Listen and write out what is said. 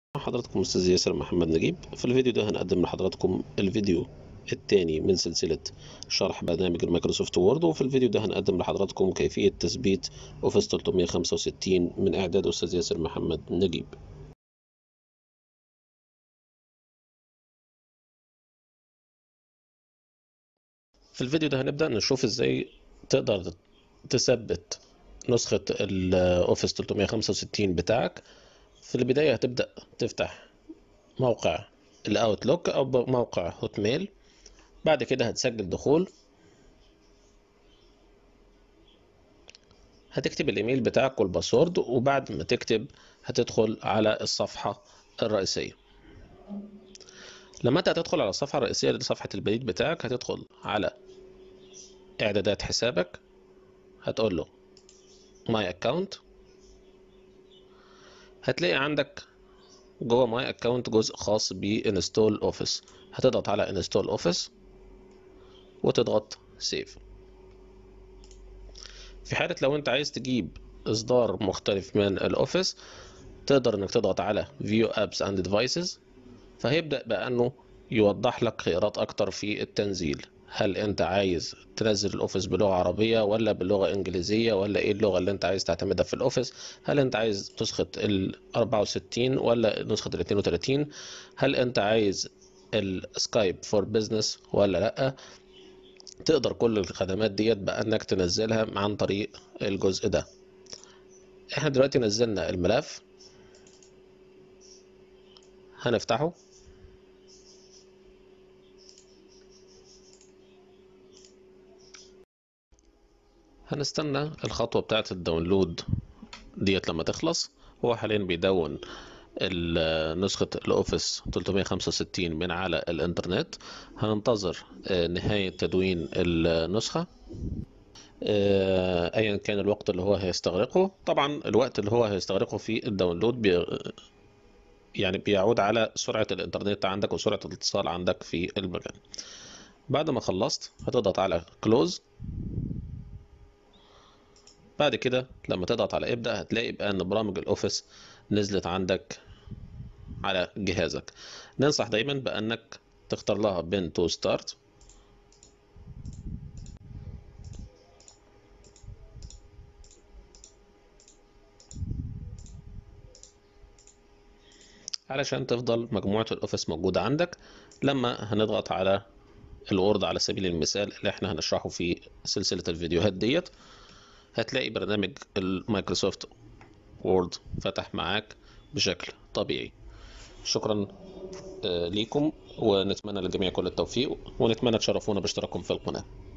مع حضراتكم أستاذ ياسر محمد نجيب في الفيديو ده هنقدم لحضراتكم الفيديو الثاني من سلسلة شرح برنامج المايكروسوفت وورد وفي الفيديو ده هنقدم لحضراتكم كيفية تثبيت أوفيس 365 من إعداد أستاذ ياسر محمد نجيب في الفيديو ده هنبدأ نشوف ازاي تقدر تثبت نسخة الأوفيس 365 بتاعك في البداية هتبدأ تفتح موقع الأوتلوك أو موقع هوت ميل بعد كده هتسجل دخول هتكتب الإيميل بتاعك والباسورد وبعد ما تكتب هتدخل على الصفحة الرئيسية لما انت هتدخل على الصفحة الرئيسية لصفحة البريد بتاعك هتدخل على إعدادات حسابك هتقول له ماي أكاونت هتلاقي عندك جوه ماي أكاونت جزء خاص بانستول اوفيس هتضغط على انستول اوفيس وتضغط سيف في حالة لو انت عايز تجيب اصدار مختلف من الاوفيس تقدر انك تضغط على view apps and devices فهيبدأ بأنه يوضح لك خيارات أكتر في التنزيل هل أنت عايز تنزل الأوفيس بلغة عربية ولا بلغة إنجليزية ولا إيه اللغة اللي أنت عايز تعتمدها في الأوفيس هل أنت عايز نسخة ال 64 ولا نسخة ال 32 هل أنت عايز السكايب فور بزنس ولا لأ تقدر كل الخدمات ديت بأنك تنزلها عن طريق الجزء ده احنا دلوقتي نزلنا الملف هنفتحه هنستنى الخطوة بتاعة الداونلود ديت لما تخلص هو حاليا بيدون نسخة الأوفيس 365 من على الإنترنت هننتظر نهاية تدوين النسخة أيا كان الوقت اللي هو هيستغرقه طبعا الوقت اللي هو هيستغرقه في الداونلود بي يعني بيعود على سرعة الإنترنت عندك وسرعة الاتصال عندك في المكان بعد ما خلصت هتضغط على كلوز بعد كده لما تضغط على ابدأ هتلاقي بقى ان برامج الاوفيس نزلت عندك على جهازك ننصح دايما بانك تختار لها بين تو ستارت علشان تفضل مجموعة الاوفيس موجودة عندك لما هنضغط على الوورد على سبيل المثال اللي احنا هنشرحه في سلسلة الفيديوهات ديت هتلاقي برنامج المايكروسوفت وورد فتح معاك بشكل طبيعي شكرا ليكم ونتمنى للجميع كل التوفيق ونتمنى تشرفونا باشتراككم في القناه